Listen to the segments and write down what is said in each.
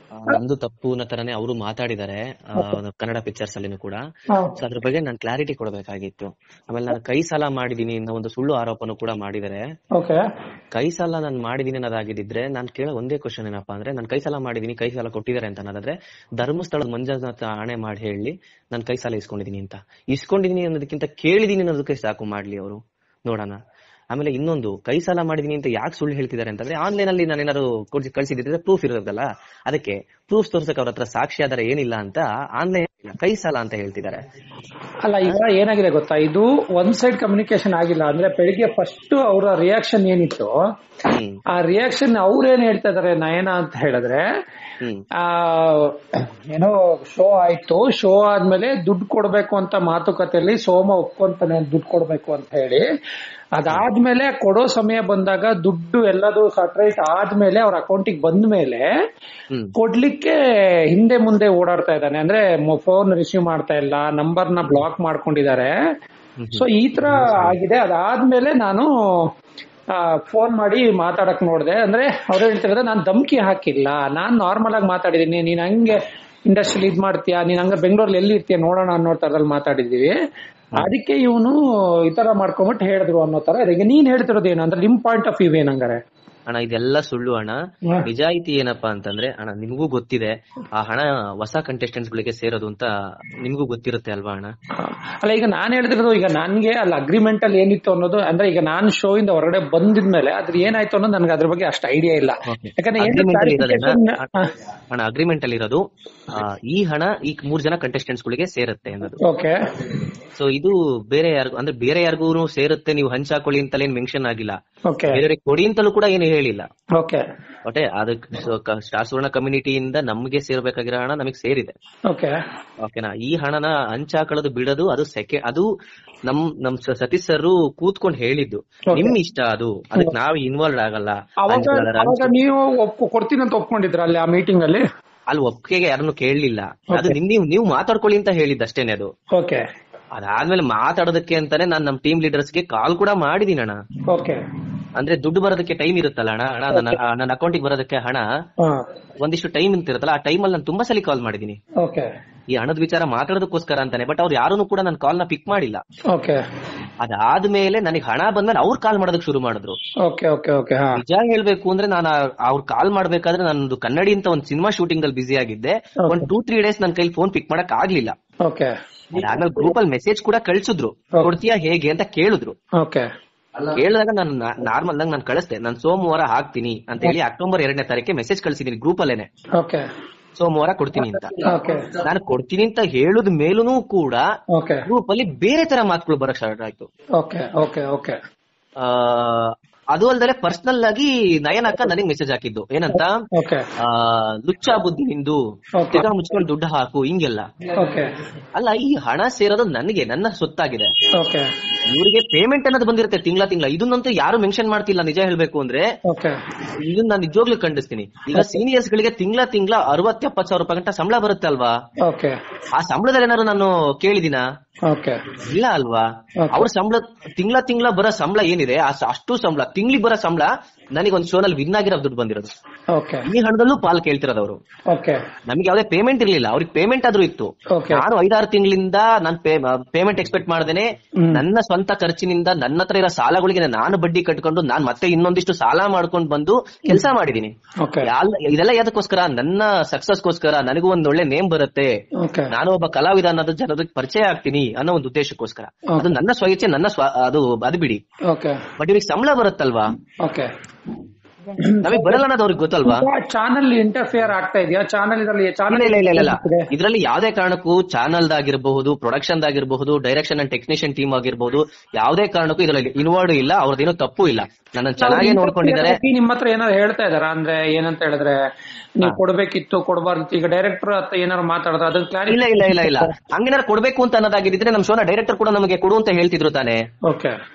ನಂದು ತಪ್ಪು ಅನ್ನೋ ತರನೇ ಅವರು ಮಾತಾಡಿದ್ದಾರೆ ಆ, ಕನ್ನಡ ಪಿಕ್ಚರ್ಸ್ ಅಲ್ಲಿನೂ ಕೂಡ ಹೌದು. ಸೊ ಅದ್ರ ಬಗ್ಗೆ ನಾನು ಕ್ಲಾರಿಟಿ ಕೊಡ್ಬೇಕಾಗಿತ್ತು ಆಮೇಲೆ ನಾನು ಕೈ ಸಾಲ ಮಾಡಿದೀನಿ ಅನ್ನೋ ಒಂದು ಸುಳ್ಳು ಆರೋಪನೂ ಕೂಡ ಮಾಡಿದ್ದಾರೆ ಓಕೆ ಕೈ ಸಾಲ ನಾನು ಮಾಡಿದೀನಿ ಅನ್ನೋದಾಗಿದ್ರೆ ನಾನು ಕೇಳೋ ಒಂದೇ ಕ್ವಶನ್ ಏನಪ್ಪಾ ಅಂದ್ರೆ ನಾನು ಕೈ ಸಾಲ ಮಾಡಿದೀನಿ ಕೈ ಸಾಲ ಕೊಟ್ಟಿದ್ದಾರೆ ಅಂತ ಅನ್ನೋದಾದ್ರೆ ಧರ್ಮಸ್ಥಳದ ಮಂಜುನಾಥ ಆಣೆ ಮಾಡಿ ಹೇಳಿ ನಾನು ಕೈ ಸಾಲ ಇಸ್ಕೊಂಡಿದೀನಿ ಅಂತ ಇಸ್ಕೊಂಡಿದೀನಿ ಅನ್ನೋದಕ್ಕಿಂತ ಕೇಳಿದೀನಿ ಅನ್ನೋದಕ್ಕೆ ಸಾಕು ಮಾಡ್ಲಿ ಅವರು ನೋಡೋಣ ಆಮೇಲೆ ಇನ್ನೊಂದು ಕೈ ಸಾಲ ಮಾಡಿದೀನಿ ಅಂತ ಯಾಕೆ ಸುಳ್ಳು ಹೇಳ್ತಿದ್ದಾರೆ ಅಂತಂದ್ರೆ ಆನ್ಲೈನ್ ಅಲ್ಲಿ ನಾನು ಏನಾದ್ರು ಕೊಡ್ಸಿ ಕಳ್ಸಿದ್ರೆ ಪ್ರೂಫ್ ಇರೋದಲ್ಲ ಅದಕ್ಕೆ ಪ್ರೂಫ್ ತೋರ್ಸಕ್ ಅವ್ರ ಹತ್ರ ಸಾಕ್ಷಿ ಆಧಾರ ಏನಿಲ್ಲ ಅಂತ ಆನ್ಲೈನ್ ಕೈ ಸಾಲ ಅಂತ ಹೇಳ್ತಿದ್ದಾರೆ ಅಲ್ಲ ಈಗ ಏನಾಗಿದೆ ಗೊತ್ತಾ ಇದು ಒನ್ ಸೈಡ್ ಕಮ್ಯುನಿಕೇಶನ್ ಆಗಿಲ್ಲ ಅಂದ್ರೆ ಬೆಳಿಗ್ಗೆ ಫಸ್ಟ್ ಅವರ ರಿಯಾಕ್ಷನ್ ಏನಿತ್ತು ಹ್ಮ್ ಆ ರಿಯಾಕ್ಷನ್ ಅವ್ರೇನ್ ಹೇಳ್ತಾ ಇದಾರೆ ನಯನ ಅಂತ ಹೇಳಿದ್ರೆ ಹ್ಮ್ ಆ ಏನೋ ಶೋ ಆಯ್ತು ಶೋ ಆದ್ಮೇಲೆ ದುಡ್ಡು ಕೊಡ್ಬೇಕು ಅಂತ ಮಾತುಕತೆಯಲ್ಲಿ ಸೋಮ ಒಪ್ಕೊಂತಾನೆ ದುಡ್ಡು ಕೊಡ್ಬೇಕು ಅಂತ ಹೇಳಿ ಅದಾದ್ಮೇಲೆ ಕೊಡೋ ಸಮಯ ಬಂದಾಗ ದುಡ್ಡು ಎಲ್ಲದು ಸಟ್ರೈಟ್ ಆದ್ಮೇಲೆ ಅವ್ರ ಅಕೌಂಟಿಗೆ ಬಂದ ಮೇಲೆ ಹ್ಮ್ ಕೊಡ್ಲಿಕ್ಕೆ ಹಿಂದೆ ಮುಂದೆ ಓಡಾಡ್ತಾ ಇದ್ದಾನೆ ಅಂದ್ರೆ ಫೋನ್ ರಿಸೀವ್ ಮಾಡ್ತಾ ಇಲ್ಲ ನಂಬರ್ ನ ಬ್ಲಾಕ್ ಮಾಡ್ಕೊಂಡಿದ್ದಾರೆ ಸೊ ಈ ತರ ಆಗಿದೆ ಅದಾದ್ಮೇಲೆ ನಾನು ಫೋನ್ ಮಾಡಿ ಮಾತಾಡಕ್ ನೋಡ್ದೆ ಅಂದ್ರೆ ಅವ್ರು ಹೇಳ್ತಿರೋದು ನಾನು ಧಮ್ಕಿ ಹಾಕಿಲ್ಲ ನಾನ್ ನಾರ್ಮಲ್ ಆಗಿ ಮಾತಾಡಿದೀನಿ ನೀನ್ ಹಂಗೆ ಇಂಡಸ್ಟ್ರಿಯಲ್ಲಿ ಇದ್ ಮಾಡ್ತೀಯಾ ನೀನ್ ಹಂಗ ಬೆಂಗಳೂರಲ್ಲಿ ಎಲ್ಲಿ ಇರ್ತೀಯ ನೋಡೋಣ ಅನ್ನೋ ತರದಲ್ಲಿ ಮಾತಾಡಿದೀವಿ ಅದಕ್ಕೆ ಇವನು ಈ ತರ ಮಾಡ್ಕೊಂಬಿಟ್ಟು ಹೇಳಿದ್ರು ಅನ್ನೋ ತರ ಈಗ ನೀನ್ ಹೇಳ್ತಿರೋದು ಏನು ಅಂದ್ರೆ ನಿಮ್ ಪಾಯಿಂಟ್ ಆಫ್ ವ್ಯೂ ಏನಂಗಾರೆ ಅಣ್ಣ ಇದೆಲ್ಲ ಸುಳ್ಳು ಅಣ್ಣ ಹ್ಮ್. ನಿಜಾಯಿತಿ ಏನಪ್ಪಾ ಅಂತಂದ್ರೆ ಅಣ್ಣ ನಿಮಗೂ ಗೊತ್ತಿದೆ ಆ ಹಣ ಹೊಸ ಕಂಟೆಸ್ಟೆಂಟ್ಸ್ ಗಳಿಗೆ ಸೇರೋದು ಅಂತ ನಿಮಗೂ ಗೊತ್ತಿರುತ್ತೆ ಅಲ್ವಾ ಅಣ್ಣ ಅಲ್ಲ ಈಗ ನಾನ್ ಹೇಳ್ತಿರೋದು ಈಗ ನನ್ಗೆ ಅಲ್ಲಿ ಅಗ್ರಿಮೆಂಟ್ ಅಲ್ಲಿ ಏನಿತ್ತು ಅನ್ನೋದು ಅಂದ್ರೆ ಈಗ ನಾನ್ ಶೋ ಇಂದ ಹೊರಗಡೆ ಬಂದಿದ್ಮೇಲೆ ಅದ್ರ ಏನಾಯ್ತು ಅನ್ನೋದು ನನ್ಗೆ ಅದ್ರ ಬಗ್ಗೆ ಅಷ್ಟು ಐಡಿಯಾ ಇಲ್ಲ Okay. ಯಾಕಂದ್ರೆ ಏನು Agreement ಅಲ್ಲಿ ಇರೋದೇನ? clarification- ಹಾ. ಅಣ್ಣ ಅಗ್ರಿಮೆಂಟ್ ಅಲ್ಲಿ ಇರೋದು ಆ, ಈ ಹಣ ಈ ಮೂರ್ ಜನ ಕಂಟೆಸ್ಟೆಂಟ್ಸ್ ಗಳಿಗೆ ಸೇರುತ್ತೆ ಅನ್ನೋದು ಓಕೆ ಸೊ ಇದು ಬೇರೆ ಯಾರಿಗೂ ಅಂದ್ರೆ ಬೇರೆ ಯಾರಿಗೂ ಸೇರುತ್ತೆ ನೀವು ಹಂಚಾಕೊಳ್ಳಿ ಅಂತಲೇ ಮೆನ್ಷನ್ ಆಗಿಲ್ಲ ಓಕೆ ಬೇರೆಯವ್ರಿಗೆ ಕೊಡಿ ಅಂತಲೂ ಕೂಡ ಏನು ಹೇಳಿಲ್ಲ ಓಕೆ ಒಟ್ಟೆ ಅದಕ್ಕೆ ಸ್ಟಾರ್ ಸುವರ್ಣ ಕಮ್ಯುನಿಟಿಯಿಂದ ನಮ್ಗೆ ಸೇರ್ಬೇಕಾಗಿರೋ ಹಣ ನಮಗೆ ಸೇರಿದೆ ಓಕೆ ಓಕೆನಾ ಈ ಹಣನ ಹಂಚಾಕೊಳ್ಳೋದು ಬಿಡೋದು ಅದು ಸೆಕೆ ಅದು ನಮ್ ನಮ್ ಸ- ಸತೀಶ್ ಸರ್ ಕೂತ್ಕೊಂಡು ಹೇಳಿದ್ದು Okay. ನಿಮ್ ಇಷ್ಟ ಅದು ಅದಕ್ಕೆ ನಾವು ಇನ್ವಾಲ್ವ್ ಆಗಲ್ಲ ಅವಾಗ ಹಂಚ್ಕೊಳ್ಳೋಣ. ಅವಾಗ ನೀವು ಒಪ್ಕೊ ಕೊಡ್ತೀನಿ ಅಂತ ಒಪ್ಕೊಂಡಿದ್ರ ಅಲ್ಲಿ ಆ ಮೀಟಿಂಗ್ ಅಲ್ಲಿ ಅಲ್ಲಿ ಒಪ್ಪಿಗೆಗೆ ಯಾರನ್ನು ಕೇಳಲಿಲ್ಲ ಅದು ನಿಮ್ ನೀವು ನೀವು ಮಾತಾಡ್ಕೊಳ್ಳಿ ಅಂತ ಹೇಳಿದ್ದಷ್ಟೇನೆ ಅದು ಓಕೆ ಅದಾದ್ಮೇಲೆ ಮಾತಾಡೋದಕ್ಕೆ ಅಂತಾನೆ ನಾನ್ ನಮ್ ಟೀಮ್ ಲೀಡರ್ಸ್ ಗೆ ಕಾಲ್ ಕೂಡ ಮಾಡಿದೀನಿ ಅಣ್ಣ ಓಕೆ ಅಂದ್ರೆ ದುಡ್ಡು ಬರೋದಕ್ಕೆ ಟೈಮ್ ಇರುತ್ತಲ್ಲ ಅಣ್ಣ ಅಣ್ಣ ನನ್ನ ನನ್ನ ಅಕೌಂಟಿಗೆ ಬರೋದಕ್ಕೆ ಹಣ ಹಾ ಒಂದಿಷ್ಟು ಟೈಮ್ ಅಂತ ಇರುತ್ತಲ್ಲ ಆ ಟೈಮಲ್ಲಿ ನಾನು ತುಂಬಾ ಸಲ ಕಾಲ್ ಮಾಡಿದೀನಿ ಓಕೆ ಈ ಹಣದ ವಿಚಾರ ಮಾತಾಡೋದಕ್ಕೋಸ್ಕರ ಅಂತಾನೆ ಬಟ್ ಅವ್ರು ಯಾರು ಕೂಡ ನನ್ನ ಕಾಲ್ ನ ಪಿಕ್ ಮಾಡಿಲ್ಲ ಓಕೆ ಅದಾದ್ಮೇಲೆ ನನಗೆ ಹಣ ಬಂದ್ಮೇಲೆ ಅವ್ರು ಕಾಲ್ ಮಾಡೋದಕ್ಕೆ ಶುರು ಮಾಡಿದ್ರು ಓಕೆ ಓಕೆ ಓಕೆ ಹಾ ನಿಜ ಹೇಳ್ಬೇಕು ಅಂದ್ರೆ ನಾನು ಅವ್ರು ಕಾಲ್ ಮಾಡ್ಬೇಕಾದ್ರೆ ನಂದು ಕನ್ನಡಿ ಅಂತ ಒಂದು ಸಿನಿಮಾ ಶೂಟಿಂಗ್ ಅಲ್ಲಿ ಬಿಸಿ ಆಗಿದ್ದೆ Okay. ಒಂದ್ ಟೂ ತ್ರೀ ಡೇಸ್ ನನ್ನ ಕೈಲಿ ಫೋನ್ ಪಿಕ್ ಮಾಡಕ್ ಆಗ್ಲಿಲ್ಲ ಓಕೆ ಅದಾದ್ಮೇಲೆ ಗ್ರೂಪ್ ಅಲ್ಲಿ ಮೆಸೇಜ್ ಕೂಡ ಕಳ್ಸಿದ್ರು Okay. ಕೊಡ್ತೀಯಾ ಹೇಗೆ ಅಂತ ಕೇಳಿದ್ರು ಓಕೆ ಕೇಳಿದಾಗ ನಾನು ನಾರ್ಮಲ್ ಆಗಿ ನಾನು ಕಳಿಸ್ದೆ ನಾನು ಸೋಮವಾರ ಹಾಕ್ತೀನಿ ಅಂತ ಹೇಳಿ ಅಕ್ಟೋಬರ್ ಎರಡನೇ ತಾರೀಕಿಗೆ ಮೆಸೇಜ್ ಕಳ್ಸಿದೀನಿ ಗ್ರೂಪ್ ಅಲ್ಲೇನೆ ಓಕೆ ಸೋಮವಾರ ಕೊಡ್ತೀನಿ ಅಂತ ಓಕೆ ನಾನು ಕೊಡ್ತೀನಿ ಅಂತ ಹೇಳುದ ಮೇಲೂ ಕೂಡ ಓಕೆ ಗ್ರೂಪ್ ಅಲ್ಲಿ ಬೇರೆ ತರ ಮಾತುಗಳು ಬರಕ್ ಸ್ಟಾರ್ಟ್ ಆಯ್ತು ಓಕೆ ಓಕೆ ಓಕೆ ಆ, ಅದು ಅಲ್ದರೆ ಪರ್ಸನಲ್ ಆಗಿ ನಯನ ಅಕ್ಕ ನನಗೆ ಮೆಸೇಜ್ ಹಾಕಿದ್ದು ಏನಂತ ಓಕೆ ಆ, ಲುಚ್ಚ ಬುದ್ಧಿ ನಿಂದು Okay. ತಿರ್ಗಾ ಮುಚ್ಕೊಂಡು ದುಡ್ಡು ಹಾಕು ಹಿಂಗೆಲ್ಲ ಓಕೆ ಅಲ್ಲ ಈ ಹಣ ಸೇರೋದು ನನಗೆ ನನ್ನ ಸೊತ್ತಾಗಿದೆ ಓಕೆ ಇವರಿಗೆ ಪೇಮೆಂಟ್ ಅನ್ನೋದು ಬಂದಿರುತ್ತೆ ತಿಂಗಳ ತಿಂಗಳ ಇದನ್ನಂತೂ ಯಾರು ಮೆನ್ಷನ್ ಮಾಡ್ತಿಲ್ಲ ನಿಜ ಹೇಳ್ಬೇಕು ಅಂದ್ರೆ ಓಕೆ ಇದನ್ನ ನಾನು ನಿಜವಾಗ್ಲೂ ಖಂಡಿಸ್ತೀನಿ ಈಗ ಸೀನಿಯರ್ಸ್ ಗಳಿಗೆ ತಿಂಗಳ ತಿಂಗಳ ಅರವತ್ ಎಪ್ಪತ್ ಸಾವಿರ ರೂಪಾಯಿ ಗಂಟ ಸಂಬಳ ಬರುತ್ತೆ ಅಲ್ವಾ ಓಕೆ ಆ ಸಂಬಳದಲ್ಲಿ ಏನಾದ್ರು ನಾನು ಕೇಳಿದಿನ ಓಕೆ ಇಲ್ಲ ಅಲ್ವಾ Okay. ಅವ್ರ ಸಂಬಳ ತಿಂಗಳ ತಿಂಗಳ ಬರೋ ಸಂಬಳ ಏನಿದೆ ಆ ಸ- ಅಷ್ಟು ಸಂಬಳ ತಿಂಗ್ಳಿಗೆ ಬರೋ ಸಂಬಳ ನನಗೆ ಒಂದ್ ಶೋನಲ್ಲಿ ವಿನ್ ಆಗಿರೋ ದುಡ್ಡು ಬಂದಿರೋದು ಓಕೆ ಈ ಹಣದಲ್ಲೂ ಪಾಲ್ ಕೇಳ್ತಿರೋದು ಅವರು ಓಕೆ ನಮಗೆ ಯಾವುದೇ ಪೇಮೆಂಟ್ ಇರ್ಲಿಲ್ಲ ಅವ್ರಿಗೆ ಪೇಮೆಂಟ್ ಆದ್ರೂ ಇತ್ತು Okay. ನಾನು ಐದಾರು ತಿಂಗಳಿಂದ ನಾನು ಪೇಮೆಂಟ್ ಎಕ್ಸ್ಪೆಕ್ಟ್ ಮಾಡ್ದೇನೆ ಹ್ಮ್. ನನ್ನ ಸ್ವಂತ ಖರ್ಚಿನಿಂದ ನನ್ನ ಹತ್ರ ಇರೋ ಸಾಲಗಳಿಗೆ ನಾನು ಬಡ್ಡಿ ಕಟ್ಕೊಂಡು ನಾನು ಮತ್ತೆ ಇನ್ನೊಂದಿಷ್ಟು ಸಾಲ ಮಾಡ್ಕೊಂಡು ಬಂದು ಕೆಲಸ ಮಾಡಿದೀನಿ ಓಕೆ ಯಾಲ್- ಇದೆಲ್ಲ ಯಾವ್ದಕ್ಕೋಸ್ಕರ ನನ್ನ ಸಕ್ಸಸ್ಗೋಸ್ಕರ ನನಗೂ ಒಂದ್ ಒಳ್ಳೆ ನೇಮ್ ಬರುತ್ತೆ ಓಕೆ ನಾನು ಒಬ್ಬ ಕಲಾವಿದ ಅನ್ನೋದು ಜನರಿಗೆ ಪರಿಚಯ ಆಗ್ತೀನಿ ಅನ್ನೋ ಒಂದು ಉದ್ದೇಶಕ್ಕೋಸ್ಕರ ಅದು ನನ್ನ ಸ್ವಇಚ್ಛೆ ನನ್ನ ಸ್ವ ಅದು ಅದು ಬಿಡಿ ಓಕೆ ಬಟ್ ಇವ್ರಿಗೆ ಸಂಬಳ ಬರುತ್ತಲ್ವಾ ಓಕೆ ನಮಗೆ ಬರಲ್ಲ ಅನ್ನೋದು ಅವ್ರಿಗೆ ಗೊತ್ತಲ್ವಾ ಚಾನಲ್ ಇಂಟರ್ಫಿಯರ್ ಆಗ್ತಾ ಇದೆಯಾ ಚಾನಲ್ ಇದರಲ್ಲಿ ಇಲ್ಲ ಚಾನಲ್ ಇಲ್ಲ ಇಲ್ಲ ಇಲ್ಲ ಇದರಲ್ಲಿ ಯಾವ್ದೇ ಕಾರಣಕ್ಕೂ ಚಾನಲ್ ದಾಗಿರಬಹುದು ಪ್ರೊಡಕ್ಷನ್ ದಾಗಿರಬಹುದು ಡೈರೆಕ್ಷನ್ ಅಂಡ್ ಟೆಕ್ನಿಷಿಯನ್ ಟೀಮ್ ಆಗಿರಬಹುದು ಯಾವ್ದೇ ಕಾರಣಕ್ಕೂ ಇದರಲ್ಲಿ ಇನ್ವಾಲ್ವ್ ಇಲ್ಲ ಅವ್ರದ್ದೇನು ತಪ್ಪು ಇಲ್ಲ ನನ್ನ ಚೆನ್ನಾಗಿ ನೋಡ್ಕೊಂಡಿದ್ದಾರೆ ನಿಮ್ಮ ಹತ್ರ ಏನಾದ್ರು ಹೇಳ್ತಾ ಇದಾರ ಅಂದ್ರೆ ಏನಂತ ಹೇಳಿದ್ರೆ ನೀವು ಕೊಡ್ಬೇಕಿತ್ತು ಕೊಡಬಾರ್ದಿತ್ತು ಈಗ ಡೈರೆಕ್ಟರ್ ಹತ್ರ ಏನಾದ್ರು ಮಾತಾಡಿದ್ರೆ ಅದನ್ನ ಕ್ಲಾರಿಟಿ ಇಲ್ಲ ಇಲ್ಲ ಇಲ್ಲ ಇಲ್ಲ ಹಂಗೇನಾರು ಕೊಡ್ಬೇಕು ಅಂತ ಅನ್ನೋದಾಗಿದ್ರೆ ನಮ್ ಶೋನ ಡೈರೆಕ್ಟರ್ ಕೂಡ ನಮಗೆ ಕೊಡು ಅಂತ ಹೇಳ್ತಿದ್ರು ತಾನೆ ಓಕೆ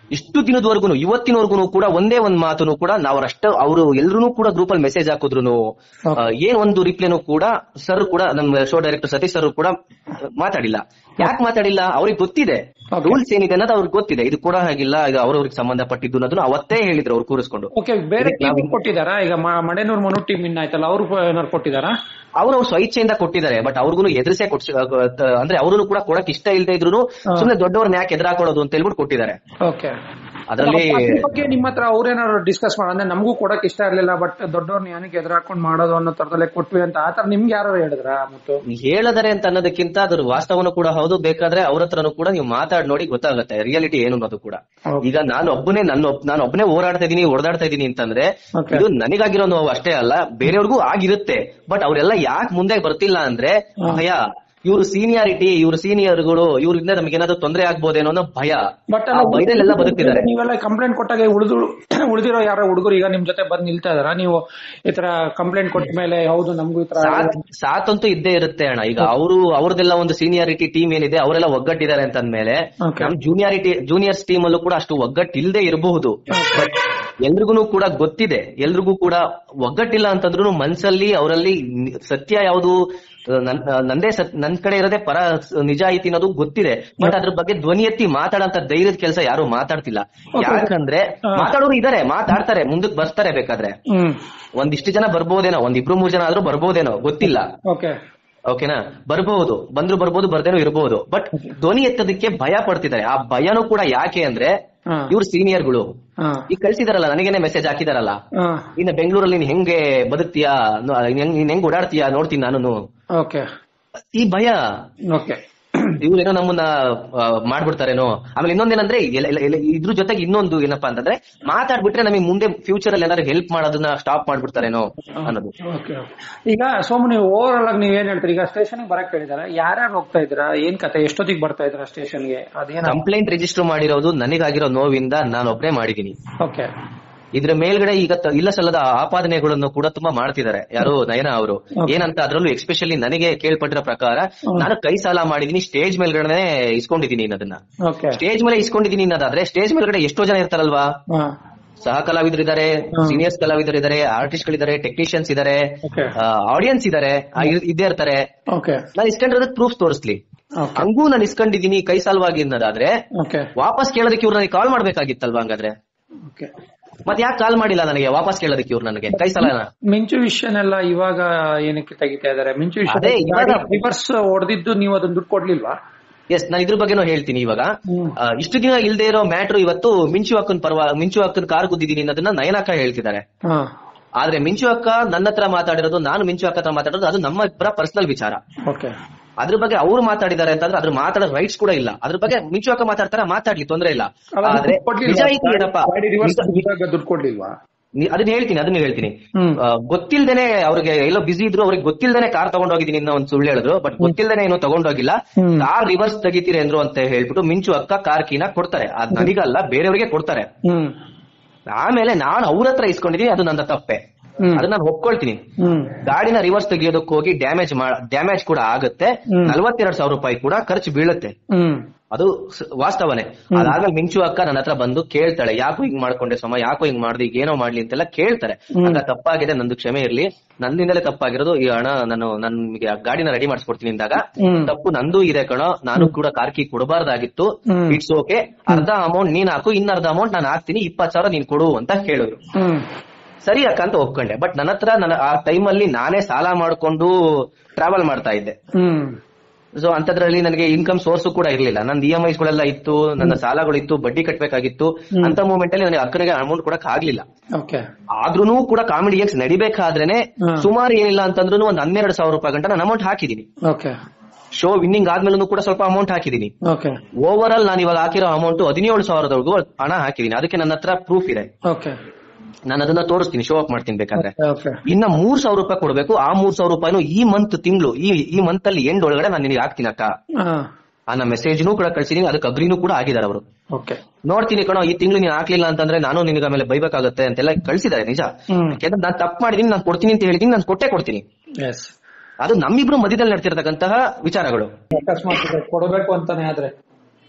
ಇಷ್ಟು ದಿನದವರೆಗೂ ಇವತ್ತಿನವರೆಗೂ ಕೂಡ ಒಂದೇ ಒಂದ್ ಮಾತನ್ನು ಕೂಡ ನಾವು ಅಷ್ಟ ಅವರು ಎಲ್ರು ಕೂಡ ಗ್ರೂಪ್ ಅಲ್ಲಿ ಮೆಸೇಜ್ ಹಾಕಿದ್ರು ಏನ್ ಒಂದು ರಿಪ್ಲೈನು ಕೂಡ ಸರ್ ಕೂಡ ನಮ್ಮ ಶೋ ಡೈರೆಕ್ಟರ್ ಸತೀಶ್ ಸರ್ ಕೂಡ ಮಾತಾಡಿಲ್ಲ ಯಾಕೆ ಮಾತಾಡಿಲ್ಲ ಅವ್ರಿಗೆ ಗೊತ್ತಿದೆ Okay. ರೂಲ್ಸ್ ಏನಿದೆ ಅನ್ನೋದು ಅವ್ರಿಗೆ ಗೊತ್ತಿದೆ ಇದು ಕೂಡ ಹಾಗಿಲ್ಲ ಇದು ಅವ್ರವ್ರಿಗೆ ಸಂಬಂಧಪಟ್ಟಿದ್ದು ಅನ್ನೋದನ್ನ ಅವತ್ತೇ ಹೇಳಿದ್ರು ಅವ್ರು ಕೂರಿಸ್ಕೊಂಡು ಓಕೆ ಬೇರೆ ಟೀಮ್ ಕೊಟ್ಟಿದಾರಾ ಈಗ ಮ- ಮಡೆನೂರ್ ಮನು ಟೀಮ್ ಇನ್ ಆಯ್ತಲ್ಲ ಅವರು ಏನಾದ್ರು ಕೊಟ್ಟಿದಾರಾ ಅವ್ರು ಅವ್ರು ಸ್ವಇಚ್ಛೆಯಿಂದ ಕೊಟ್ಟಿದ್ದಾರೆ ಬಟ್ ಅವ್ರಿಗೂ ಎದುರಿಸೇ ಕೊಡ್ಸಿ ಅಂದ್ರೆ ಅವ್ರು ಕೂಡ ಕೊಡಕ್ ಇಷ್ಟ ಇಲ್ಲದೆ ಇದ್ರು ಸುಮ್ನೆ ದೊಡ್ಡವ್ರನ್ನ ಯಾಕೆ ಎದುರಾಕೊಳ್ಳೋದು ಅಂತ ಹೇಳ್ಬಿಟ್ಟು ಕೊಟ್ಟಿದ್ದಾರೆ ಓಕೆ ಅದರಲ್ಲಿ ಅದ್ರ ಬಗ್ಗೆ ನಿಮ್ಮ ಹತ್ರ ಅವ್ರೇನಾದ್ರು ಡಿಸ್ಕಸ್ ಮಾಡ ಅಂದ್ರೆ ನಮಗೂ ಕೊಡಕ್ ಇಷ್ಟ ಇರ್ಲಿಲ್ಲ ಬಟ್ ದೊಡ್ಡವ್ರನ್ನ ಏನಕ್ಕೆ ಎದುರಾಕೊಂಡ್ ಮಾಡೋದು ಅನ್ನೋ ತರದಲ್ಲೇ ಕೊಟ್ವಿ ಅಂತ ಆತರ ನಿಮ್ಗೆ ಯಾರು ಹೇಳಿದ್ರ ಮತ್ತು ಹೇಳದರೆ ಅಂತ ಅನ್ನೋದಕ್ಕಿಂತ ಅದ್ರ ವಾಸ್ತವನು ಕೂಡ ಹೌದು ಬೇಕಾದ್ರೆ ಅವ್ರ ಹತ್ರನೂ ಕೂಡ ನೀವು ಮಾತಾಡಿ ನೋಡಿ ಗೊತ್ತಾಗುತ್ತೆ ರಿಯಾಲಿಟಿ ಏನು ಅನ್ನೋದು ಕೂಡ Okay. ಈಗ ನಾನು ಒಬ್ಬನೇ ನನ್ನ ಒಬ್- ನಾನು ಒಬ್ಬನೇ ಓಡಾಡ್ತಾ ಇದೀನಿ ಓಡಾಡ್ತಾ ಇದೀನಿ ಅಂತಂದ್ರೆ Okay. ಇದು ನನಗಾಗಿರೋ ನೋವು ಅಷ್ಟೇ ಅಲ್ಲ ಬೇರೆಯವ್ರಿಗೂ ಆಗಿರುತ್ತೆ ಬಟ್ ಅವರೆಲ್ಲ ಯಾಕೆ ಮುಂದೆ ಬರ್ತಿಲ್ಲ ಅಂದ್ರೆ ಹಾ. ಭಯ ಇವ್ರು ಸೀನಿಯಾರಿಟಿ ಇವ್ರ ಸೀನಿಯರ್ಗಳು ಇವ್ರಿಂದ ನಮ್ಗೆ ಏನಾದ್ರು ತೊಂದರೆ ಆಗ್ಬೋದೇನೋ ಅನ್ನೋ ಭಯ ಬಟ್ ಆ ಭಯದಲ್ಲೆಲ್ಲ ಬದುಕ್ತಿದ್ದಾರೆ ನೀವೆಲ್ಲ ಕಂಪ್ಲೇಂಟ್ ಕೊಟ್ಟಾಗ ಉಳಿದು ಉಳಿದಿರೋ ಯಾರೋ ಹುಡುಗರು ಈಗ ನಿಮ್ ಜೊತೆ ಬಂದ್ ನಿಲ್ತಾ ಇದಾರ ನೀವು ಈ ತರ ಕಂಪ್ಲೇಂಟ್ ಕೊಟ್ಟ ಮೇಲೆ ಹೌದು ನಮಗೂ ಈ ತರ ಸಾತ್ ಸಾತಂತೂ ಇದ್ದೇ ಇರುತ್ತೆ ಅಣ್ಣ ಈಗ ಅವರು ಅವ್ರದೆಲ್ಲ ಒಂದು ಸೀನಿಯಾರಿಟಿ ಟೀಮ್ ಏನಿದೆ ಅವರೆಲ್ಲ ಒಗ್ಗಟ್ಟಿದ್ದಾರೆ ಅಂತ ಅಂದ್ಮೇಲೆ Okay. ನಮ್ ಜೂನಿಯಾರಿಟಿ ಜೂನಿಯರ್ಸ್ ಟೀಮ್ ಅಲ್ಲೂ ಕೂಡ ಅಷ್ಟು ಒಗ್ಗಟ್ಟಿಲ್ದೇ ಇರಬಹುದು ಬಟ್ ಎಲ್ರಿಗೂ ಕೂಡ ಗೊತ್ತಿದೆ ಎಲ್ರಿಗೂ ಕೂಡ ಒಗ್ಗಟ್ಟಿಲ್ಲ ಅಂತಂದ್ರು ಮನ್ಸಲ್ಲಿ ಅವರಲ್ಲಿ ಸತ್ಯ ಯಾವುದು ನನ್- ನಂದೇ ಸತ್ ನನ್ ಕಡೆ ಇರೋದೇ ಪರ ನಿಜಾಯಿತಿ ಅನ್ನೋದು ಗೊತ್ತಿದೆ ಬಟ್ ಅದ್ರ ಬಗ್ಗೆ ಧ್ವನಿ ಎತ್ತಿ ಮಾತಾಡಂತ ಧೈರ್ಯದ ಕೆಲಸ ಯಾರು ಮಾತಾಡ್ತಿಲ್ಲ Okay. ಯಾಕಂದ್ರೆ ಹಾ. ಮಾತಾಡೋರು ಇದಾರೆ ಮಾತಾಡ್ತಾರೆ ಮುಂದಕ್ಕೆ ಬರ್ತಾರೆ ಬೇಕಾದ್ರೆ ಹ್ಮ್ ಒಂದಿಷ್ಟು ಜನ ಬರ್ಬೋದೇನೋ ಒಂದ್ ಇಬ್ರು ಮೂರ್ ಜನ ಆದ್ರೂ ಬರ್ಬೋದೇನೋ ಗೊತ್ತಿಲ್ಲ ಓಕೆ ಓಕೆನಾ ಬರ್ಬಹುದು ಬಂದ್ರು ಬರ್ಬೋದು ಬರ್ದೇನೋ ಇರಬಹುದು ಬಟ್ ಧ್ವನಿ ಎತ್ತೋದಕ್ಕೆ ಭಯ ಪಡ್ತಿದ್ದಾರೆ ಆ ಭಯನೂ ಕೂಡ ಯಾಕೆ ಅಂದ್ರೆ ಹಾ ಇವ್ರ ಸೀನಿಯರ್ಗಳು ಹಾ ಈಗ ಕಳ್ಸಿದಾರಲ್ಲ ನನಗೇನೆ ಮೆಸೇಜ್ ಹಾಕಿದಾರಲ್ಲ ಹಾ ಇನ್ನ ಬೆಂಗಳೂರಲ್ಲಿ ನೀನ್ ಹೆಂಗೆ ಬದುಕ್ತೀಯಾ ನೋ- ನೀನ್ ನೀನ್ ಹೆಂಗ್ ಓಡಾಡ್ತೀಯಾ ನೋಡ್ತೀನಿ ನಾನು ಓಕೆ ಈ ಭಯ ಓಕೆ ಇವ್ರೇನೋ ನಮ್ಮನ್ನ ಆ, ಮಾಡ್ಬಿಡ್ತಾರೇನೋ ಆಮೇಲೆ ಇನ್ನೊಂದೇನಂದ್ರೆ ಎಲ್ಲ- ಎಲ್ಲ- ಎಲ್ಲ- ಇದ್ರ ಜೊತೆಗೆ ಇನ್ನೊಂದು ಏನಪ್ಪಾ ಅಂತಂದ್ರೆ ಮಾತಾಡ್ಬಿಟ್ರೆ ನಮಗೆ ಮುಂದೆ ಫ್ಯೂಚರ್ ಅಲ್ಲಿ ಏನಾದ್ರು ಹೆಲ್ಪ್ ಮಾಡೋದನ್ನ ಸ್ಟಾಪ್ ಮಾಡ್ಬಿಡ್ತಾರೇನೋ ಅನ್ನೋದು ಓಕೆ ಈಗ ಸೋಮು ನೀವು ಓವರ್ ಆಲ್ ಆಗಿ ನೀವ್ ಏನ್ ಹೇಳ್ತೀರಿ ಈಗ ಸ್ಟೇಷನ್ ಬರಕ್ ಹೇಳಿದಾರೆ ಯಾರ್ಯಾರು ಹೋಗ್ತಾ ಇದ್ದೀರಾ ಏನ್ ಕತೆ ಎಷ್ಟೊತ್ತಿಗೆ ಬರ್ತಾ ಇದ್ದೀರಾ ಸ್ಟೇಷನ್ಗೆ ಅದೇನ ಕಂಪ್ಲೇಂಟ್ ರಿಜಿಸ್ಟರ್ ಮಾಡಿರೋದು ನನಗಾಗಿರೋ ನೋವಿಂದ ನಾನು ಒಬ್ಬನೇ ಮಾಡಿದೀನಿ ಓಕೆ ಇದ್ರ ಮೇಲ್ಗಡೆ ಈಗ ತ- ಇಲ್ಲ ಸಲ್ಲದ ಆಪಾದನೆಗಳನ್ನು ಕೂಡ ತುಂಬಾ ಮಾಡ್ತಿದ್ದಾರೆ ಯಾರು ನಯನ ಅವರು Okay. ಏನಂತ ಅದ್ರಲ್ಲೂ ಎಕ್ಸ್ಪೆಷಲಿ ನನಗೆ ಕೇಳ್ಪಟ್ಟಿರೋ ಪ್ರಕಾರ ನಾನು ಕೈ ಸಾಲ ಮಾಡಿದೀನಿ ಸ್ಟೇಜ್ ಮೇಲ್ಗಡೆ ಇಸ್ಕೊಂಡಿದೀನಿ ಅನ್ನೋದನ್ನ ಓಕೆ ಸ್ಟೇಜ್ ಮೇಲೆ ಇಸ್ಕೊಂಡಿದೀನಿ ಅನ್ನೋದಾದ್ರೆ ಸ್ಟೇಜ್ ಮೇಲ್ಗಡೆ ಎಷ್ಟೋ ಜನ ಇರ್ತಾರಲ್ವಾ ಹಾ ಸಹ ಕಲಾವಿದರು ಇದಾರೆ ಹ್ಮ್. ಸೀನಿಯರ್ಸ್ ಕಲಾವಿದರು ಇದಾರೆ ಆರ್ಟಿಸ್ಟ್ ಗಳಿದ್ದಾರೆ ಟೆಕ್ನಿಷಿಯನ್ಸ್ ಇದಾರೆ Okay. ಆಡಿಯನ್ಸ್ ಇದಾರೆ ಆ, ಇದ್- ಇದ್ದೇ ಇರ್ತಾರೆ ಓಕೆ ನಾನು ಇಸ್ಕೊಂಡಿರೋದಕ್ಕೆ ಪ್ರೂಫ್ ತೋರಿಸ್ಲಿ ಓಕೆ ಹಂಗೂ ನಾನು ಇಸ್ಕೊಂಡಿದೀನಿ ಕೈ ಸಾಲವಾಗಿ ಅನ್ನೋದಾದ್ರೆ ಓಕೆ ವಾಪಸ್ ಕೇಳೋದಕ್ಕೆ ಇವ್ರು ನನಗೆ ಕಾಲ್ ಮಾಡ್ಬೇಕಾಗಿತ್ತಲ್ವಾ ಹಂಗಾದ್ರೆ ಓಕೆ ಮತ್ತೆ ಯಾಕೆ ಕಾಲ್ ಮಾಡಿಲ್ಲ ನನಗೆ ವಾಪಸ್ ಕೇಳೋದಕ್ಕೆ ಇವ್ರು ನನಗೆ ಕೈ ಸಾಲನ ಮಿಂಚು ವಿಷಯನೆಲ್ಲ ಇವಾಗ ಏನಕ್ಕೆ ತೆಗಿತಾ ಇದಾರೆ ಮಿಂಚು ಅದೇ ವಿಷಯ ಇವಾಗ- ರಿವರ್ಸ್ ಹೊಡೆದಿದ್ದು ನೀವು ಅದನ್ನ ದುಡ್ಡು ಕೊಡ್ಲಿಲ್ವಾ ಎಸ್ ನಾನು ಇದ್ರ ಬಗ್ಗೆನೂ ಹೇಳ್ತೀನಿ ಇವಾಗ ಹ್ಮ್. ಆ, ಇಷ್ಟು ದಿನ ಇಲ್ದೇ ಇರೋ ಮ್ಯಾಟ್ರು ಇವತ್ತು ಮಿಂಚು ಅಕ್ಕನ್ ಪರವ ಮಿಂಚು ಅಕ್ಕನ್ ಕಾರ್ ಗುದ್ದಿದ್ದೀನಿ ಅನ್ನೋದನ್ನ ನಯನಕ್ಕ ಹೇಳ್ತಿದ್ದಾರೆ ಹಾ ಆದ್ರೆ ಮಿಂಚು ಅಕ್ಕ ನನ್ನ ಹತ್ರ ಮಾತಾಡಿರೋದು ನಾನು ಮಿಂಚು ಅಕ್ಕ ಹತ್ರ ಮಾತಾಡೋದು ಅದು ನಮ್ಮ ಇಬ್ಬರ ಪರ್ಸನಲ್ ವಿಚಾರ ಓಕೆ ಅದ್ರ ಬಗ್ಗೆ ಅವ್ರು ಮಾತಾಡಿದ್ದಾರೆ ಅಂತಂದ್ರೆ ಅದ್ರ ಮಾತಾಡೋ ರೈಟ್ಸ್ ಕೂಡ ಇಲ್ಲ ಅದ್ರ ಬಗ್ಗೆ ಮಿಂಚು ಅಕ್ಕ ಮಾತಾಡ್ತಾರ ಮಾತಾಡ್ಲಿ ತೊಂದ್ರೆ ಇಲ್ಲ ಆದ್ರೆ ನಿಜಾಯಿತಿ ಏನಪ್ಪ ರಿವರ್ಸ್ ನಿಜ- ದುಡ್ಡು ಕೊಡ್ಲಿಲ್ವಾ ನಿ- ಅದನ್ನ ಹೇಳ್ತೀನಿ ಅದನ್ನ ಹೇಳ್ತೀನಿ ಹ್ಮ್. ಆ, ಗೊತ್ತಿಲ್ದೇನೆ ಅವ್ರಿಗೆ ಎಲ್ಲೋ ಬಿಸಿ ಇದ್ರು ಅವ್ರಿಗೆ ಗೊತ್ತಿಲ್ದೇನೆ ಕಾರ್ ತಗೊಂಡೋಗಿದ್ದೀನಿ ಇನ್ನೂ ಒಂದ್ ಸುಳ್ಳು ಹೇಳಿದ್ರು ಬಟ್ ಗೊತ್ತಿಲ್ದೇನೆ ಏನೋ ತಗೊಂಡೋಗಿಲ್ಲ ಹ್ಮ್. ಕಾರ್ ರಿವರ್ಸ್ ತೆಗಿತೀರಿ ಅಂದ್ರು ಅಂತ ಹೇಳ್ಬಿಟ್ಟು ಮಿಂಚು ಅಕ್ಕ ಕಾರ್ ಕೀನ ಕೊಡ್ತಾರೆ ಅದ್ ನನಗಲ್ಲ ಬೇರೆಯವ್ರಿಗೆ ಕೊಡ್ತಾರೆ ಹ್ಮ್ ಆಮೇಲೆ ನಾನು ಅವ್ರ ಹತ್ರ ಇಸ್ಕೊಂಡಿದೀನಿ ಅದು ನನ್ನ ತಪ್ಪೆ ಹ್ಮ್. ಅದನ್ನ ನಾನು ಒಪ್ಕೊಳ್ತೀನಿ ಹ್ಮ್ ಗಾಡಿನ ರಿವರ್ಸ್ ತೆಗಿಯೋದಕ್ಕೆ ಹೋಗಿ ಡ್ಯಾಮೇಜ್ ಡ್ಯಾಮೇಜ್ ಕೂಡ ಆಗುತ್ತೆ ಹ್ಮ್. ನಲ್ವತ್ತೆರಡು ಸಾವಿರ ರೂಪಾಯಿ ಕೂಡ ಖರ್ಚು ಬೀಳುತ್ತೆ ಹ್ಮ್ ಅದು ಸ- ವಾಸ್ತವನೇ ಅದಾದ್ಮೇಲೆ ಮಿಂಚು ಅಕ್ಕ ನನ್ನ ಹತ್ರ ಬಂದು ಕೇಳ್ತಾಳೆ ಯಾಕೋ ಹಿಂಗ್ ಮಾಡ್ಕೊಂಡೆ ಸಮ ಯಾಕೋ ಹಿಂಗ್ ಮಾಡ್ದೆ ಈಗ ಏನೋ ಮಾಡ್ಲಿ ಅಂತೆಲ್ಲ ಕೇಳ್ತಾರೆ ಹ್ಮ್. ಅಕ್ಕ ತಪ್ಪಾಗಿದೆ ನಂದು ಕ್ಷಮೆ ಇರ್ಲಿ ನನ್ನಿಂದಲೇ ತಪ್ಪಾಗಿರೋದು ಈ ಹಣ ನಾನು ನನ್ಗೆ ಗಾಡಿನ ರೆಡಿ ಮಾಡಿಸ್ಕೊಡ್ತೀನಿ ಅಂದಾಗ ಹ್ಮ್. ತಪ್ಪು ನಂದು ಇದೆ ಕಣೋ ನಾನು ಕೂಡ ಕಾರ್ಕಿ ಕೊಡಬಾರ್ದಾಗಿತ್ತು ಹ್ಮ್. ಇಟ್ಸ್ ಓಕೆ ಅರ್ಧ ಅಮೌಂಟ್ ನೀನ್ ಹಾಕು ಇನ್ನ ಅರ್ಧ ಅಮೌಂಟ್ ನಾನು ಹಾಕ್ತೀನಿ ಇಪ್ಪತ್ ಸಾವಿರ ನೀನ್ ಕೊಡು ಅಂತ ಹೇಳಿದ್ರು ಹ್ಮ್ ಸರಿ ಅಕ್ಕ ಅಂತ ಒಪ್ಕೊಂಡೆ ಬಟ್ ನನ್ನ ಹತ್ರ ನನ್ನ ಆ ಟೈಮಲ್ಲಿ ನಾನೇ ಸಾಲ ಮಾಡ್ಕೊಂಡು ಟ್ರಾವೆಲ್ ಮಾಡ್ತಾ ಇದ್ದೆ ಹ್ಮ್ ಸೊ ಅಂತದ್ರಲ್ಲಿ ನನಗೆ ಇನ್ಕಮ್ ಸೋರ್ಸ್ ಕೂಡ ಇರ್ಲಿಲ್ಲ ನನ್ನ ಇ ಎಂ ಐಸ್ ಗಳೆಲ್ಲ ಇತ್ತು ನನ್ನ ಸಾಲಗಳಿತ್ತು ಬಡ್ಡಿ ಕಟ್ಬೇಕಾಗಿತ್ತು ಹ್ಮ್. ಅಂತ ಮೂಮೆಂಟ್ ಅಲ್ಲಿ ನನಗೆ ಅಕ್ಕನಿಗೆ ಅಮೌಂಟ್ ಕೊಡಕ್ ಆಗ್ಲಿಲ್ಲ ಓಕೆ ಆದ್ರೂನು ಕೂಡ ಕಾಮಿಡಿಯನ್ಸ್ ನಡಿಬೇಕಾದ್ರೇನೆ ಹ್ಮ್. ಸುಮಾರು ಏನಿಲ್ಲ ಅಂತಂದ್ರೂ ಒಂದ್ ಹನ್ನೆರಡು ಸಾವಿರ ರೂಪಾಯಿ ಗಂಟ ನಾನು ಅಮೌಂಟ್ ಹಾಕಿದೀನಿ ಓಕೆ ಶೋ ವಿನ್ನಿಂಗ್ ಆದ್ಮೇಲೂ ಕೂಡ ಸ್ವಲ್ಪ ಅಮೌಂಟ್ ಹಾಕಿದೀನಿ ಓಕೆ ಓವರ್ ಆಲ್ ನಾನು ಇವಾಗ ಹಾಕಿರೋ ಅಮೌಂಟ್ ಹದಿನೇಳು ಸಾವಿರದವರೆಗೂ ಹಣ ಹಾಕಿದೀನಿ ಅದಕ್ಕೆ ನನ್ನ ಹತ್ರ ಪ್ರೂಫ್ ಇದೆ ಓಕೆ ನಾನು ಅದನ್ನ ತೋರಿಸ್ತೀನಿ ಶೋ ಅಪ್ ಮಾಡ್ತೀನಿ ಬೇಕಾದ್ರೆ ಓಕೆ ಇನ್ನ ಮೂರ್ ಸಾವಿರ ರೂಪಾಯಿ ಕೊಡ್ಬೇಕು ಆ ಮೂರ್ ಸಾವಿರ ರೂಪಾಯಿನೂ ಈ ಮಂತ್ ತಿಂಗಳು ಈ ಈ ಮಂತ್ ಅಲ್ಲಿ ಎಂಡ್ ಒಳಗಡೆ ನಾನು ನಿನಗೆ ಹಾಕ್ತೀನಿ ಅಕ್ಕ ಹಾ ಆ ಮೆಸೇಜ್ನು ಕೂಡ ಕಳ್ಸಿದೀನಿ ಅದಕ್ಕೆ ಅಗ್ರಿನೂ ಕೂಡ ಆಗಿದ್ದಾರೆ ಅವರು ಓಕೆ ನೋಡ್ತೀನಿ ಕಣೋ ಈ ತಿಂಗಳು ನೀನ್ ಹಾಕ್ಲಿಲ್ಲ ಅಂತಂದ್ರೆ ನಾನು ನಿನಗೆ ಆಮೇಲೆ ಬೈಬೇಕಾಗತ್ತೆ ಅಂತೆಲ್ಲ ಕಳ್ಸಿದ್ದಾರೆ ನಿಜ ಹ್ಮ್. ಯಾಕಂದ್ರೆ ನಾನು ತಪ್ಪು ಮಾಡಿದೀನಿ ನಾನು ಕೊಡ್ತೀನಿ ಅಂತ ಹೇಳಿದೀನಿ ನಾನು ಕೊಟ್ಟೆ ಕೊಡ್ತೀನಿ ಎಸ್ ಅದು ನಮ್ಮಿಬ್ರು ಮಧ್ಯದಲ್ಲಿ ನಡ್ತಿರ್ತಕ್ಕಂತಹ ವಿಚಾರಗಳು ಅಕಸ್ಮಾತ್ ಇದು ಕೊಡಬೇಕು ಅಂತಾನೆ ಆದ್ರೆ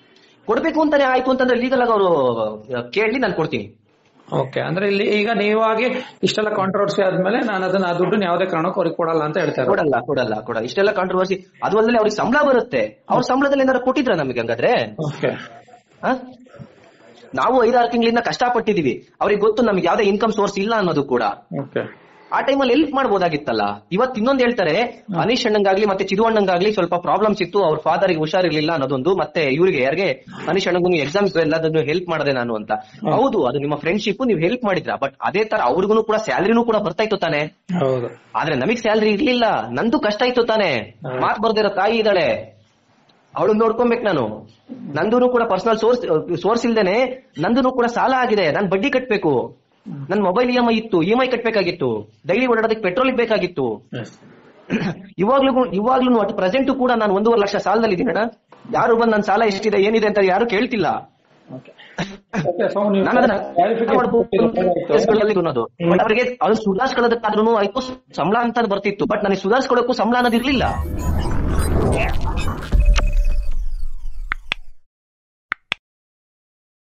ಕೊಡ್ಬೇಕು ಅಂತಾನೆ ಆಯ್ತು ಅಂತಂದ್ರೆ ಲೀಗಲ್ ಆಗಿ ಅವರು ಕೇಳಿ ನಾನು ಕೊಡ್ತೀನಿ ಓಕೆ ಅಂದ್ರೆ ಇಲ್ಲಿ ಈಗ ನೀವಾಗಿ ಇಷ್ಟೆಲ್ಲ ಕಾಂಟ್ರವರ್ಸಿ ಆದ್ಮೇಲೆ ನಾನು ಅದನ್ನ ಆ ದುಡ್ಡನ್ನ ಯಾವುದೇ ಕಾರಣಕ್ಕೂ ಅವ್ರಿಗೆ ಕೊಡಲ್ಲ ಅಂತ ಹೇಳ್ತಾ ಇರೋದು ಕೊಡಲ್ಲ ಕೊಡಲ್ಲ ಕೊಡಲ್ಲ ಇಷ್ಟೆಲ್ಲ ಕಾಂಟ್ರವರ್ಸಿ ಅದು ಅಲ್ಲದೆ ಅವ್ರಿಗೆ ಸಂಬಳ ಬರುತ್ತೆ ಅವ್ರ ಸಂಬಳದಲ್ಲಿ ಏನಾದ್ರು ಕೊಟ್ಟಿದ್ರ ನಮಗೆ ಹಂಗಾದ್ರೆ ಓಕೆ ಹ? ನಾವು ಐದಾರು ತಿಂಗಳಿಂದ ಕಷ್ಟಪಟ್ಟಿದೀವಿ ಅವ್ರಿಗೆ ಗೊತ್ತು ನಮ್ಗೆ ಯಾವ್ದೇ ಇನ್ಕಮ್ ಸೋರ್ಸ್ ಇಲ್ಲ ಅನ್ನೋದು ಕೂಡ ಓಕೆ ಆ ಟೈಮಲ್ಲಿ ಹೆಲ್ಪ್ ಮಾಡ್ಬೋದಾಗಿತ್ತಲ್ಲ ಇವತ್ ಇನ್ನೊಂದ್ ಹೇಳ್ತಾರೆ ಅನೀಶ್ ಅಣ್ಣಂಗಾಗ್ಲಿ ಮತ್ತೆ ಚಿದು ಅಣ್ಣಂಗಾಗ್ಲಿ ಸ್ವಲ್ಪ ಪ್ರಾಬ್ಲಮ್ಸ್ ಇತ್ತು ಅವ್ರ ಫಾದರ್ ಗೆ ಹುಷಾರಿರ್ಲಿಲ್ಲ ಅನ್ನೋದೊಂದು ಮತ್ತೆ ಇವ್ರಿಗೆ ಯಾರಿಗೆ ಅನೀಶ್ ಅಣ್ಣಗೂ ಎಕ್ಸಾಮ್ಸ್ ಎಲ್ಲದನ್ನು ಹೆಲ್ಪ್ ಮಾಡದೆ ನಾನು ಅಂತ ಹೌದು ಅದು ನಿಮ್ಮ ಫ್ರೆಂಡ್ಶಿಪ್ ನೀವು ಹೆಲ್ಪ್ ಮಾಡಿದ್ರ ಬಟ್ ಅದೇ ತರ ಅವ್ರಿಗೂ ಕೂಡ ಸ್ಯಾಲರಿನೂ ಕೂಡ ಬರ್ತಾ ಇತ್ತು ತಾನೆ ಹೌದು ಆದ್ರೆ ನಮಗ್ ಸ್ಯಾಲರಿ ಇರ್ಲಿಲ್ಲ ನಂದು ಕಷ್ಟ ಇತ್ತು ತಾನೆ ಮಾತ್ ಬರ್ದಿರೋ ತಾಯಿ ಇದ್ದಾಳೆ ಅವಳು ನೋಡ್ಕೊಬೇಕು ನಾನು ನಂದೂನು ಕೂಡ ಪರ್ಸನಲ್ ಸೋರ್ಸ್ ಸೋರ್ಸ್ ಇಲ್ದೇನೆ ನಂದೂನು ಕೂಡ ಸಾಲ ಆಗಿದೆ ನಾನ್ ಬಡ್ಡಿ ಕಟ್ಬೇಕು ನನ್ ಮೊಬೈಲ್ ಇ ಎಂ ಐ ಇತ್ತು ಇ ಎಂ ಐ ಕಟ್ಬೇಕಾಗಿತ್ತು ಡೈಲಿ ಓಡಾಡೋದಕ್ಕೆ ಪೆಟ್ರೋಲ್ ಬೇಕಾಗಿತ್ತು ಇವಾಗ್ಲೂ ಇವಾಗ್ಲೂ ಅಟ್ ಪ್ರೆಸೆಂಟ್ ಕೂಡ ನಾನು ಒಂದೂವರೆ ಲಕ್ಷ ಸಾಲದಲ್ಲಿ ಇದ್ದೀನಿ ಅಣ್ಣ ಯಾರು ಬಂದ್ ನನ್ನ ಸಾಲ ಎಷ್ಟಿದೆ ಏನಿದೆ ಅಂತ ಯಾರು ಕೇಳ್ತಿಲ್ಲ ಓಕೆ ಸೊ ನೀವು ನಾನು ಅದನ್ನ clarification ಕೊಟ್ಟಿರೋದು ಕೇಸ್ಗಳಲ್ಲಿ ಅನ್ನೋದು ಬಟ್ ಅವರಿಗೆ ಅದು ಸುಧಾರಿಸ್ಕೊಳ್ಳೋದಕ್ಕಾದ್ರೂ ಆಯ್ತು ಸಂಬಳ ಅಂತ ಬರ್ತಿತ್ತು ಬಟ್ ನನಗೆ ಸುಧಾರಿಸ್ಕೊಳ್ಳೋಕ್ಕೂ ಸಂಬಳ ಅನ್ನೋದು ಇರ್ಲಿಲ್ಲ